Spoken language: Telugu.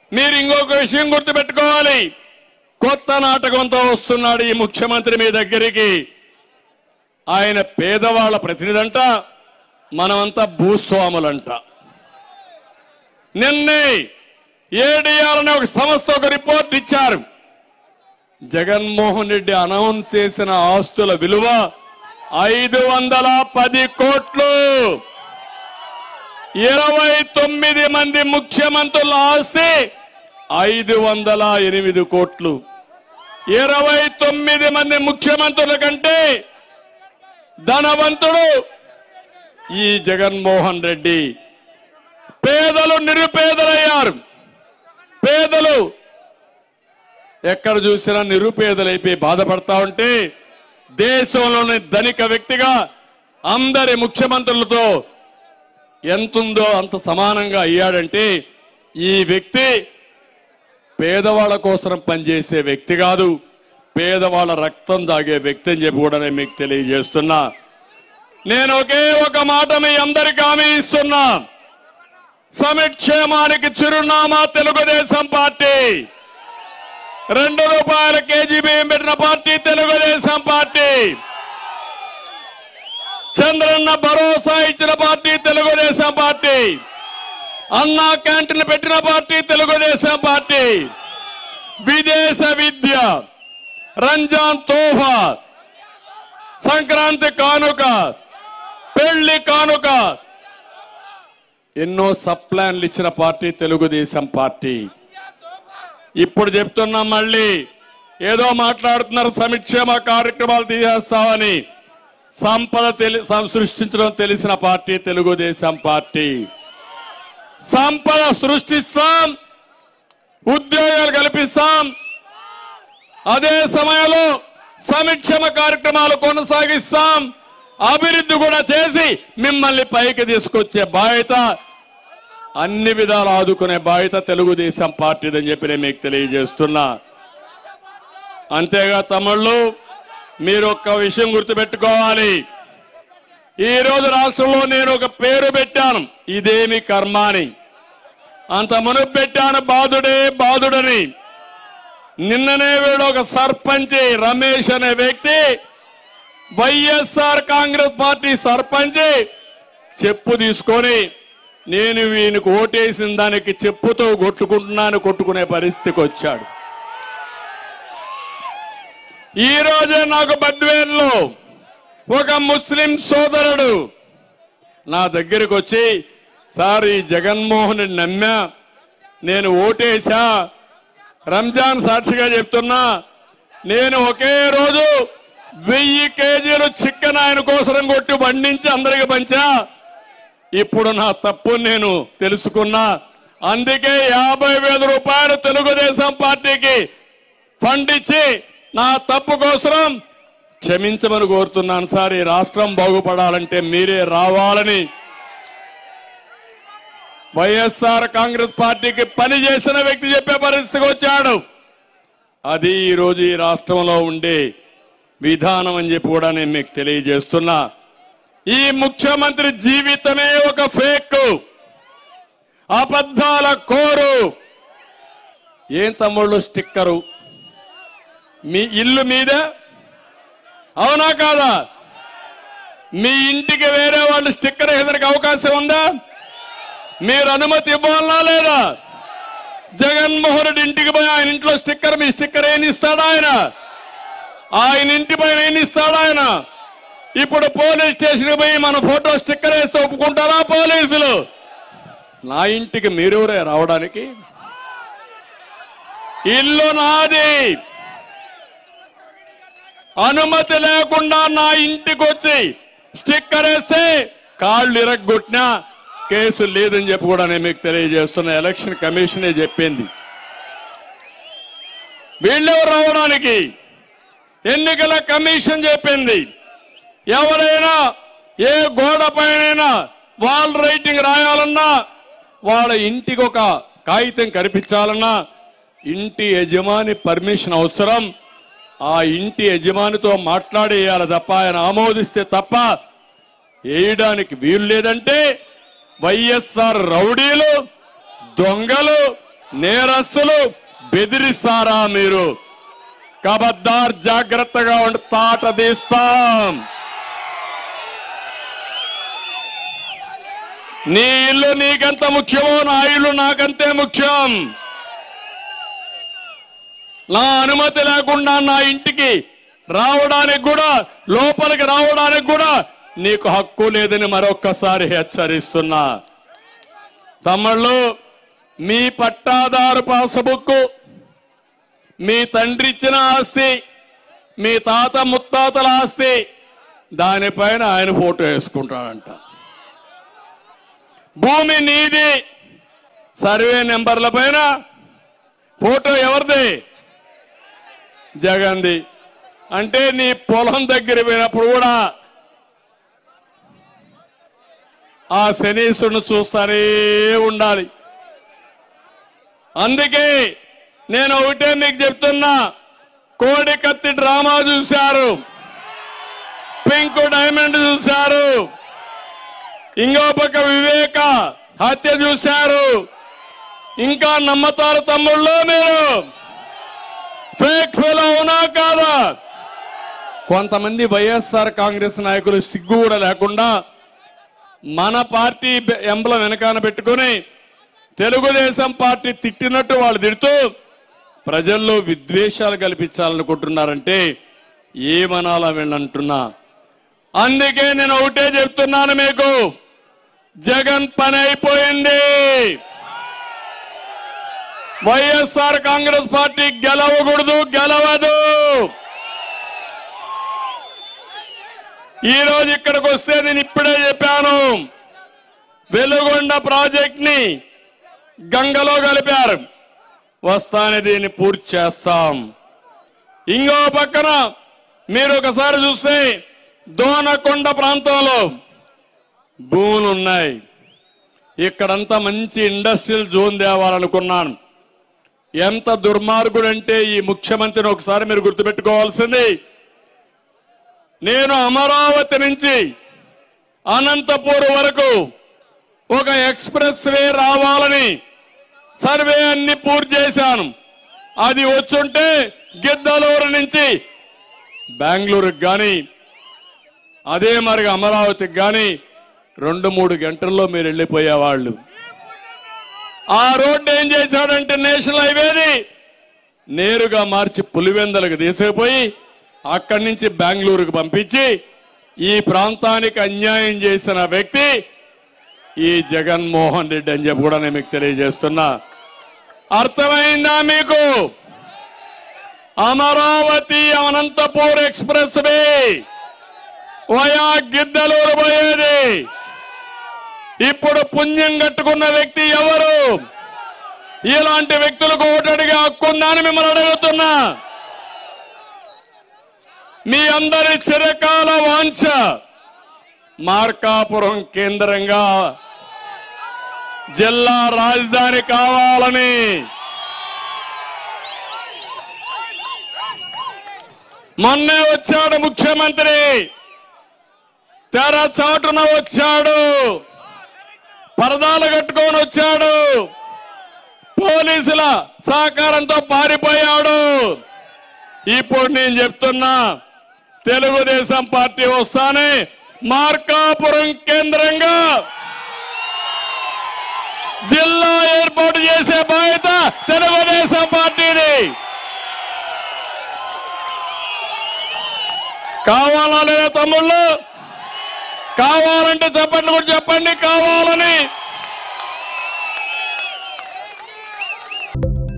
మీరు ఇంకొక విషయం గుర్తుపెట్టుకోవాలి కొత్త నాటకంతో వస్తున్నాడు ఈ ముఖ్యమంత్రి మీ దగ్గరికి ఆయన పేదవాళ్ల ప్రతినిధంట మనమంతా భూస్వాములంట నిన్నే ఏడీఆర్ అనే ఒక సంస్థ ఒక రిపోర్ట్ ఇచ్చారు జగన్మోహన్ రెడ్డి అనౌన్స్ చేసిన ఆస్తుల విలువ ఐదు వందల పది కోట్లు ఇరవై తొమ్మిది మంది ముఖ్యమంత్రుల ఆస్తి ఐదు వందల ఎనిమిది కోట్లు ఇరవై తొమ్మిది మంది ముఖ్యమంత్రుల కంటే ధనవంతుడు ఈ జగన్మోహన్ రెడ్డి పేదలు నిరుపేదలయ్యారు పేదలు ఎక్కడ చూసినా నిరుపేదలైపోయి బాధపడతా ఉంటే దేశంలోని ధనిక వ్యక్తిగా అందరి ముఖ్యమంత్రులతో ఎంతుందో అంత సమానంగా అయ్యాడంటే ఈ వ్యక్తి పేదవాళ్ళ కోసం పనిచేసే వ్యక్తి కాదు పేదవాళ్ళ రక్తం దాగే వ్యక్తి అని చెప్పి కూడా నేను మీకు తెలియజేస్తున్నా నేను ఒకే ఒక మాట మీ అందరికీ హామీ ఇస్తున్నా సమిక్షేమానికి చిరునామా తెలుగుదేశం పార్టీ రెండు రూపాయల కేజీ బియ్యం పెట్టిన పార్టీ తెలుగుదేశం పార్టీ చంద్రన్న భరోసా ఇచ్చిన party Telugu Desam party Anna canteen పెట్టిన పార్టీ తెలుగుదేశం పార్టీ విదేశ విద్య రంజాన్ తోఫా సంక్రాంతి కానుక పెళ్లి కానుక ఎన్నో సప్లాన్లు ఇచ్చిన పార్టీ తెలుగుదేశం పార్టీ ఇప్పుడు చెప్తున్నాం మళ్ళీ ఏదో మాట్లాడుతున్నారు సమిక్షేమ కార్యక్రమాలు తీసేస్తామని సంపద తెలి- సం- సృష్టించడం తెలిసిన పార్టీ తెలుగుదేశం పార్టీ సంపద సృష్టిస్తాం ఉద్యోగాలు కల్పిస్తాం అదే సమయంలో సంక్షేమ కార్యక్రమాలు కొనసాగిస్తాం అభివృద్ధి కూడా చేసి మిమ్మల్ని పైకి తీసుకొచ్చే బాధ్యత అన్ని విధాలు ఆదుకునే బాధ్యత తెలుగుదేశం పార్టీదని చెప్పి నేను మీకు తెలియజేస్తున్నా అంతేగా తమ్ముళ్ళు మీరు ఒక్క విషయం గుర్తుపెట్టుకోవాలి ఈ రోజు రాష్ట్రంలో నేను ఒక పేరు పెట్టాను ఇదేమి కర్మ అని అంత మునుపు పెట్టాను బాధుడే బాధుడని నిన్ననే వీడు ఒక సర్పంచ్ రమేష్ అనే వ్యక్తి వైఎస్ఆర్ కాంగ్రెస్ పార్టీ సర్పంచ్ చెప్పు తీసుకొని నేను వీనికి ఓటేసిన దానికి చెప్పుతో కొట్టుకుంటున్నాను కొట్టుకునే పరిస్థితికి వచ్చాడు ఈ రోజే నాకు బద్వేల్లో ఒక ముస్లిం సోదరుడు నా దగ్గరికి వచ్చి సార్ ఈ జగన్మోహన్ రెడ్డి నమ్మా నేను ఓటేశా రంజాన్ సాక్షిగా చెప్తున్నా నేను ఒకే రోజు వెయ్యి కేజీలు చికెన్ ఆయన కోసం కొట్టి వండించి అందరికి పంచా ఇప్పుడు నా తప్పు నేను తెలుసుకున్నా అందుకే యాభై వేల రూపాయలు తెలుగుదేశం పార్టీకి ఫండ్ ఇచ్చి నా తప్పు కోసం క్షమించమని కోరుతున్నాను సార్ ఈ రాష్ట్రం బాగుపడాలంటే మీరే రావాలని వైఎస్ఆర్ కాంగ్రెస్ పార్టీకి పని చేసిన వ్యక్తి చెప్పే పరిస్థితికి వచ్చాడు అది ఈ రోజు ఈ రాష్ట్రంలో ఉండే విధానం అని చెప్పి కూడా నేను మీకు తెలియజేస్తున్నా ఈ ముఖ్యమంత్రి జీవితమే ఒక ఫేక్ అబద్ధాల కోరు ఏం తమ్ముళ్ళు స్టిక్కరు మీ ఇల్లు మీద అవునా కాదా మీ ఇంటికి వేరే వాళ్ళు స్టిక్కర్ వేసేందుకు అవకాశం ఉందా మీరు అనుమతి ఇవ్వాలనా లేదా జగన్మోహన్ రెడ్డి ఇంటికి పోయి ఆయన ఇంట్లో స్టిక్కర్ మీ స్టిక్కర్ ఏం ఇస్తాడా ఆయన ఆయన ఇంటి పైన ఏం ఇస్తాడా ఆయన ఇప్పుడు పోలీస్ స్టేషన్ పోయి మన ఫోటో స్టిక్కర్ వేసి ఒప్పుకుంటారా పోలీసులు నా ఇంటికి మీరెవరే రావడానికి ఇల్లు నాది అనుమతి లేకుండా నా ఇంటికి వచ్చి స్టిక్కర్ వేస్తే కాళ్ళు ఇరగొట్టినా కేసు లేదని చెప్పి కూడా నేను మీకు తెలియజేస్తున్న ఎలక్షన్ కమిషనే చెప్పింది వీళ్ళెవరు రావడానికి ఎన్నికల కమిషన్ చెప్పింది ఎవరైనా ఏ గోడ పైన వాల్ రైటింగ్ రాయాలన్నా వాళ్ళ ఇంటికి ఒక కాగితం కనిపించాలన్నా ఇంటి యజమాని పర్మిషన్ అవసరం ఆ ఇంటి యజమానితో మాట్లాడేయాలి తప్ప ఆయన ఆమోదిస్తే తప్ప వేయడానికి వీలు లేదంటే వైఎస్ఆర్ రౌడీలు దొంగలు నేరస్తులు బెదిరిస్తారా మీరు కబద్దార్ జాగ్రత్తగా ఉండి తాట తీస్తాం నీ ఇల్లు నీకెంత ముఖ్యమో నా ఇల్లు నాకంతే ముఖ్యం నా అనుమతి లేకుండా నా ఇంటికి రావడానికి కూడా లోపలికి రావడానికి కూడా నీకు హక్కు లేదని మరొక్కసారి హెచ్చరిస్తున్నా తమ్ముళ్ళు మీ పట్టాదారు పాస్బుక్ మీ తండ్రి ఇచ్చిన ఆస్తి మీ తాత ముత్తాతల ఆస్తి దానిపైన ఆయన ఫోటో వేసుకుంటాడంట భూమి నీది సర్వే నెంబర్ల పైన ఫోటో ఎవరిది జగన్ది అంటే నీ పొలం దగ్గర పోయినప్పుడు కూడా ఆ శనీసుని చూస్తానే ఉండాలి అందుకే నేను ఒకటే మీకు చెప్తున్నా కోడి కత్తి డ్రామా చూశారు పింక్ డైమండ్ చూశారు ఇంకో పక్క వివేక హత్య చూశారు ఇంకా నమ్మతారు తమ్ముళ్ళు మీరు ఫేక్ ఫెలో అవునా కాదా కొంతమంది వైఎస్ఆర్ కాంగ్రెస్ నాయకులు సిగ్గు కూడా లేకుండా మన పార్టీ ఎంబల వెనకాన పెట్టుకుని తెలుగుదేశం పార్టీ తిట్టినట్టు వాళ్ళు తిడుతూ ప్రజల్లో విద్వేషాలు కల్పించాలనుకుంటున్నారంటే ఏమనాలా వీళ్ళంటున్నా అందుకే నేను ఒకటే చెప్తున్నాను మీకు జగన్ పని అయిపోయింది వైఎస్ఆర్ కాంగ్రెస్ పార్టీ గెలవకూడదు గెలవదు ఈ రోజు ఇక్కడికి వస్తే నేను ఇప్పుడే చెప్పాను వెలుగొండ ప్రాజెక్ట్ ని గంగలో కలిపారు వస్తానే దీన్ని పూర్తి చేస్తాం ఇంకో పక్కన మీరు ఒకసారి చూస్తే దోనకొండ ప్రాంతంలో భూములు ఉన్నాయి ఇక్కడంతా మంచి ఇండస్ట్రియల్ జోన్ తేవాలనుకున్నాను ఎంత దుర్మార్గుడంటే ఈ ముఖ్యమంత్రిని ఒకసారి మీరు గుర్తుపెట్టుకోవాల్సింది నేను అమరావతి నుంచి అనంతపూర్ వరకు ఒక ఎక్స్ప్రెస్ వే రావాలని సర్వే అన్ని పూర్తి చేశాను అది వచ్చుంటే గిద్దలూరు నుంచి బెంగళూరుకి గాని అదే మరి అమరావతికి గాని రెండు మూడు గంటల్లో మీరు వెళ్ళిపోయేవాళ్ళు ఆ రోడ్డు ఏం చేశాడంటే నేషనల్ హైవేని నేరుగా మార్చి పులివెందలకు తీసుకుపోయి అక్కడి నుంచి బెంగళూరుకు పంపించి ఈ ప్రాంతానికి అన్యాయం చేసిన వ్యక్తి ఈ జగన్మోహన్ రెడ్డి అని చెప్పి కూడా నేను మీకు తెలియజేస్తున్నా అర్థమైందా మీకు Amaravati Anantapur expressway via Giddalur పోయేది ఇప్పుడు పుణ్యం కట్టుకున్న వ్యక్తి ఎవరు ఇలాంటి వ్యక్తులకు ఓటడిగా హక్కుందా అని మిమ్మల్ని అడుగుతున్నా మీ అందరి చిరకాల వాంఛ మార్కాపురం కేంద్రంగా జిల్లా రాజధాని కావాలని మొన్నే వచ్చాడు ముఖ్యమంత్రి తెర చాటున వచ్చాడు పరదాలు కట్టుకొని వచ్చాడు పోలీసుల సహకారంతో పారిపోయాడు ఇప్పుడు నేను చెప్తున్నా తెలుగుదేశం పార్టీ వస్తానే మార్కాపురం కేంద్రంగా జిల్లా ఏర్పాటు చేసే బాధ్యత తెలుగుదేశం పార్టీని కావాలా లేదా తమ్ముళ్ళు కావాలంటే చెప్పండి కూడా చెప్పండి కావాలని